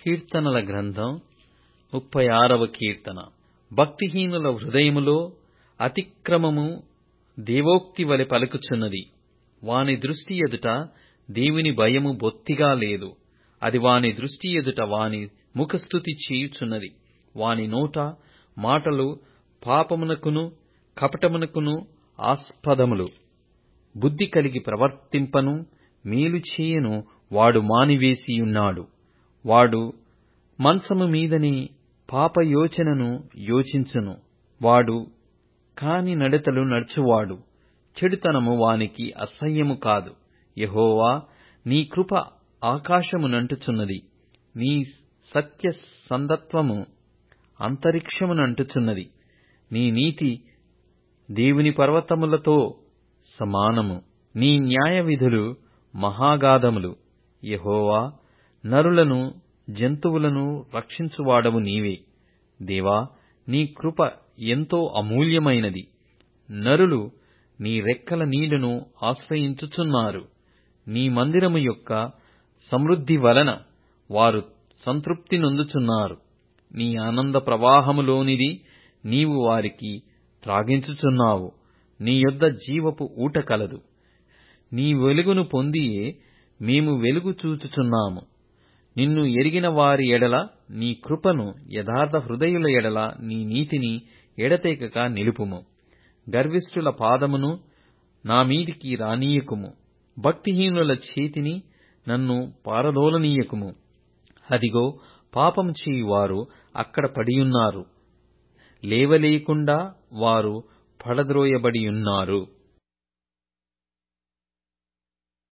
కీర్తనల గ్రంథం ముప్పై ఆరవ కీర్తన భక్తిహీనుల హృదయములో అతిక్రమము దేవోక్తి వలె పలుకుచున్నది వాని దృష్టి ఎదుట దేవుని భయము బొత్తిగా లేదు అది వాని దృష్టి ఎదుట వాని ముఖస్తుతి చేయుచున్నది వాని నోట మాటలు పాపమునకును కపటమునకును ఆస్పదములు బుద్ధి కలిగి ప్రవర్తింపను మేలు చేయను వాడు మానివేసియున్నాడు వాడు మంచము మీదనే పాపయోచనను యోచించును వాడు కాని నడతలు నడుచువాడు చెడుతనము వానికి అసహ్యము కాదు యెహోవా నీ కృప ఆకాశమునంటుచున్నది నీ సత్య సంధత్వము అంతరిక్షమునంటుచున్నది నీ నీతి దేవుని పర్వతములతో సమానము నీ న్యాయవిధులు మహాగాధములు యెహోవా నరులను జంతువులను రక్షించువాడవు నీవే దేవా నీ కృప ఎంతో అమూల్యమైనది నరులు నీ రెక్కల నీడను ఆశ్రయించుచున్నారు నీ మందిరము యొక్క సమృద్ధి వలన వారు సంతృప్తి నొందుచున్నారు నీ ఆనంద ప్రవాహములోనిది నీవు వారికి త్రాగించుచున్నావు నీ యొద్ద జీవపు ఊట కలదు నీ వెలుగును పొందియే మేము వెలుగు చూచుచున్నాము నిన్ను ఎరిగిన వారి ఎడల నీ కృపను యథార్థ హృదయుల ఎడల నీ నీతిని ఎడతెగక నిలుపుము గర్విష్ఠుల పాదమును నా మీదికి రానీయకుము భక్తిహీనుల చేతిని నన్ను పారదోలనీయకుము అదిగో పాపం చేయువారు అక్కడ పడియున్నారు లేవలేకుండా వారు పడద్రోయబడియున్నారు